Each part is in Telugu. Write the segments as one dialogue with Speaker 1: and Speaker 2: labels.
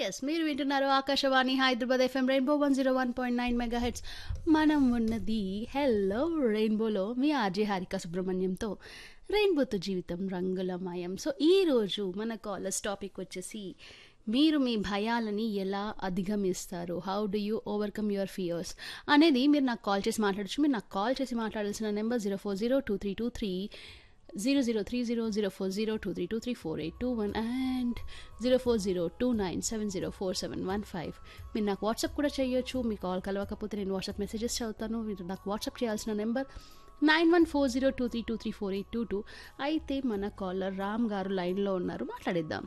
Speaker 1: ఎస్ మీరు వింటున్నారు Akashvani Hyderabad FM rainbow one zero one point nine megahertz మనం ఉన్నది హెల్లో రెయిన్బోలో మీ ఆర్జే హారిక సుబ్రహ్మణ్యంతో రెయిన్బోతో జీవితం రంగులమయం సో ఈరోజు మన కాలర్స్ టాపిక్ వచ్చేసి మీరు మీ భయాలని ఎలా అధిగమిస్తారు how do you overcome your fears అనేది మీరు నాకు కాల్ చేసి మాట్లాడచ్చు మీరు నాకు కాల్ చేసి మాట్లాడాల్సిన number zero four zero two three two three zero zero three zero zero four zero two three two three four eight two one and zero four zero two nine seven zero four seven one five మీరు నాకు వాట్సాప్ కూడా చేయొచ్చు మీ కాల్ కలవకపోతే నేను వాట్సాప్ మెసేజెస్ చదువుతాను మీరు నాకు వాట్సాప్ చేయాల్సిన number nine one four zero two three two three four eight two two అయితే మన కాలర్ రామ్ గారు లైన్లో ఉన్నారు మాట్లాడిద్దాం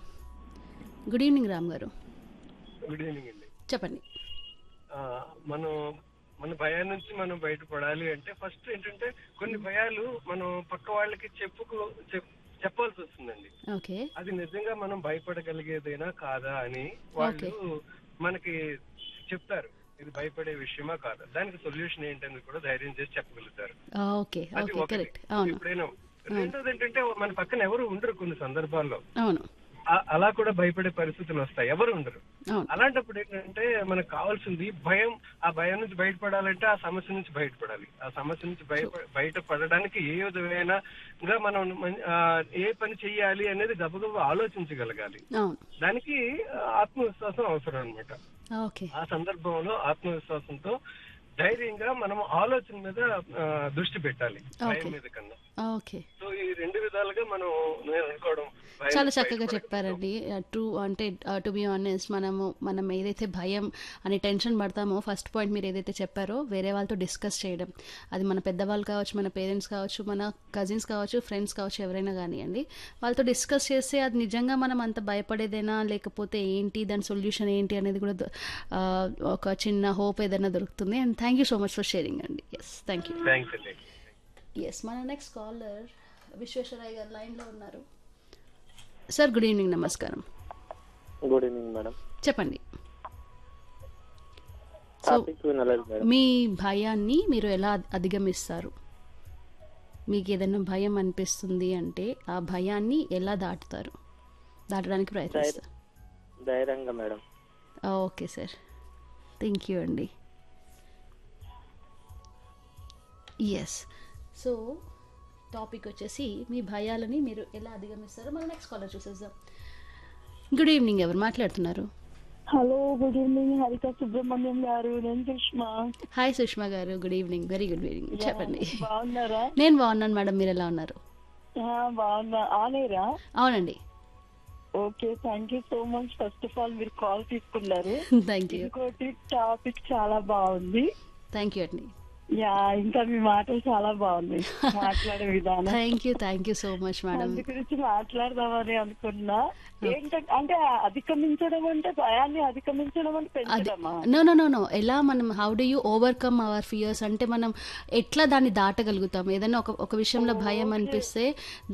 Speaker 1: గుడ్ ఈవినింగ్ రామ్ గారు
Speaker 2: గుడ్ ఈవినింగ్ అండి
Speaker 1: చెప్పండి
Speaker 2: ఆ, మనం మన భయం నుంచి మనం బయటపడాలి అంటే ఫస్ట్ ఏంటంటే కొన్ని భయాలు మనం పక్క వాళ్ళకి చెప్పుకో చెప్- చెప్పాల్సి వస్తుందండి
Speaker 1: ఓకే
Speaker 2: అది నిజంగా మనం భయపడగలిగేదేనా కాదా అని వాళ్ళు మనకి చెప్తారు ఇది భయపడే విషయమా కాదా దానికి సొల్యూషన్ ఏంటని కూడా ధైర్యం చేసి చెప్పగలుగుతారు
Speaker 1: ఓకే
Speaker 2: అది
Speaker 1: ఓకే
Speaker 2: ఒకటి
Speaker 1: కరెక్ట్ అవును
Speaker 2: ఎప్పుడైనా రెండోది ఏంటంటే మన పక్కన ఎవరు ఉండరు కొన్ని సందర్భాల్లో
Speaker 1: అవును
Speaker 2: ఆ- అలా కూడా భయపడే పరిస్థితులు వస్తాయి ఎవరు ఉండరు
Speaker 1: అవును
Speaker 2: అలాంటప్పుడు ఏంటంటే మనకు కావాల్సింది భయం ఆ భయం నుంచి బయటపడాలంటే ఆ సమస్య నుంచి బయటపడాలి ఆ సమస్య నుంచి బయట బయటపడడానికి ఏ విధమైన గా మనం మన్- ఆ, ఏ పని చెయ్యాలి అనేది గబగబా ఆలోచించగలగాలి
Speaker 1: అవును
Speaker 2: దానికి ఆ, ఆత్మవిశ్వాసం అవసరం అన్నమాట
Speaker 1: ఓకే
Speaker 2: ఆ సందర్భంలో ఆత్మవిశ్వాసంతో ధైర్యంగా మనం ఆలోచన మీద ఆ, దృష్టి పెట్టాలి భయం
Speaker 1: Okay.
Speaker 2: మీద కన్నా
Speaker 1: ఓకే
Speaker 2: సో ఈ రెండు విధాలుగా మనం నేను అనుకోవడం భయం
Speaker 1: చాలా
Speaker 2: నుంచి
Speaker 1: చక్కగా
Speaker 2: బయటపడడం.
Speaker 1: చెప్పారండి ట్రూ అంటే టు బి ఆనెస్ట్ మనము మనం ఏదైతే భయం అని టెన్షన్ పడతామో ఫస్ట్ పాయింట్ మీరు ఏదైతే చెప్పారో వేరే వాళ్ళతో డిస్కస్ చేయడం అది మన పెద్దవాళ్ళు కావచ్చు మన పేరెంట్స్ కావచ్చు మన కజిన్స్ కావచ్చు ఫ్రెండ్స్ కావచ్చు ఎవరైనా కానివ్వండి వాళ్ళతో డిస్కస్ చేస్తే అది నిజంగా మనం అంత భయపడేదేనా లేకపోతే ఏంటి దాని సొల్యూషన్ ఏంటి అనేది కూడా దొ- ఆ, ఒక చిన్న హోప్ ఏదైనా దొరుకుతుంది and thank you so much for sharing అండి ఎస్ థ్యాంక్ యూ
Speaker 2: థ్యాంక్స్ అండి
Speaker 1: ఎస్ మన నెక్స్ట్ కాలర్ విశ్వేశ్వరయ్య గారు లైన్లో ఉన్నారు సార్ గుడ్ ఈవినింగ్ నమస్కారం
Speaker 3: గుడ్ ఈవినింగ్ మేడం
Speaker 1: చెప్పండి సో
Speaker 3: టాపిక్ వినలేదు మేడం
Speaker 1: మీ భయాన్ని మీరు ఎలా అధిగమిస్తారు మీకు ఏదైనా భయం అనిపిస్తుంది అంటే ఆ భయాన్ని ఎలా దాటుతారు దాటడానికి ప్రయత్నిస్తారు
Speaker 3: ధైర్యంగా madam
Speaker 1: okay sir thank you అండి ఎస్ సో టాపిక్ వచ్చేసి మీ భయాలని మీరు ఎలా అధిగమిస్తారో మన నెక్స్ట్ కాలర్ చూసేద్దాం గుడ్ ఈవినింగ్ ఎవరు మాట్లాడుతున్నారు
Speaker 4: హలో గుడ్ ఈవినింగ్ హరిత సుబ్రహ్మణ్యం గారు నేను Sushma
Speaker 1: hi Sushma garu good evening very good evening చెప్పండి
Speaker 4: బాగున్నారా
Speaker 1: నేను బాగున్నాను మేడం మీరు ఎలా ఉన్నారు
Speaker 4: ఆ, బాగున్నా ఆనేరా
Speaker 1: అవునండి
Speaker 4: okay thank you so much first of all మీరు కాల్ తీసుకున్నారు
Speaker 1: థ్యాంక్ యూ
Speaker 4: ఇంకోటి టాపిక్ చాలా బాగుంది
Speaker 1: థ్యాంక్ యూ అండి
Speaker 4: యా ఇంకా మీ మాటలు చాలా బాగున్నాయి మాట్లాడే విధానం
Speaker 1: thank you thank you so much madam
Speaker 4: అందు గురించి మాట్లాడదామని అనుకున్నా ఏంటంటే అంటే అధిగమించడం అంటే భయాన్ని అధిగమించడం అంటే పెంచడమా
Speaker 1: నో నో నో నో ఎలా మనం how do you overcome our fears అంటే మనం ఎట్లా దాన్ని దాటగలుగుతాం ఏదైనా ఒక ఒక విషయంలో భయం అనిపిస్తే